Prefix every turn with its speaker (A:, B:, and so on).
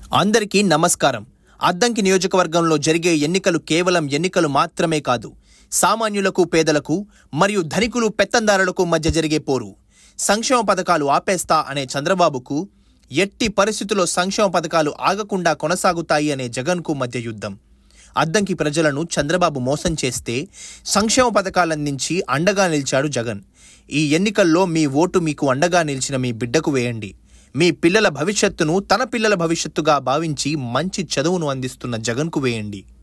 A: అందరికీ నమస్కారం అద్దంకి నియోజకవర్గంలో జరిగే ఎన్నికలు కేవలం ఎన్నికలు మాత్రమే కాదు సామాన్యులకు పేదలకు మరియు ధనికులు పెత్తందారులకు మధ్య జరిగే పోరు సంక్షేమ పథకాలు ఆపేస్తా అనే చంద్రబాబుకు ఎట్టి పరిస్థితుల్లో సంక్షేమ పథకాలు ఆగకుండా కొనసాగుతాయి అనే జగన్కు మధ్య యుద్ధం అద్దంకి ప్రజలను చంద్రబాబు మోసం చేస్తే సంక్షేమ పథకాలందించి అండగా నిలిచాడు జగన్ ఈ ఎన్నికల్లో మీ ఓటు మీకు అండగా నిలిచిన మీ బిడ్డకు వేయండి మీ పిల్లల భవిష్యత్తును తన పిల్లల భవిష్యత్తుగా భావించి మంచి చదువును అందిస్తున్న జగన్కు వేయండి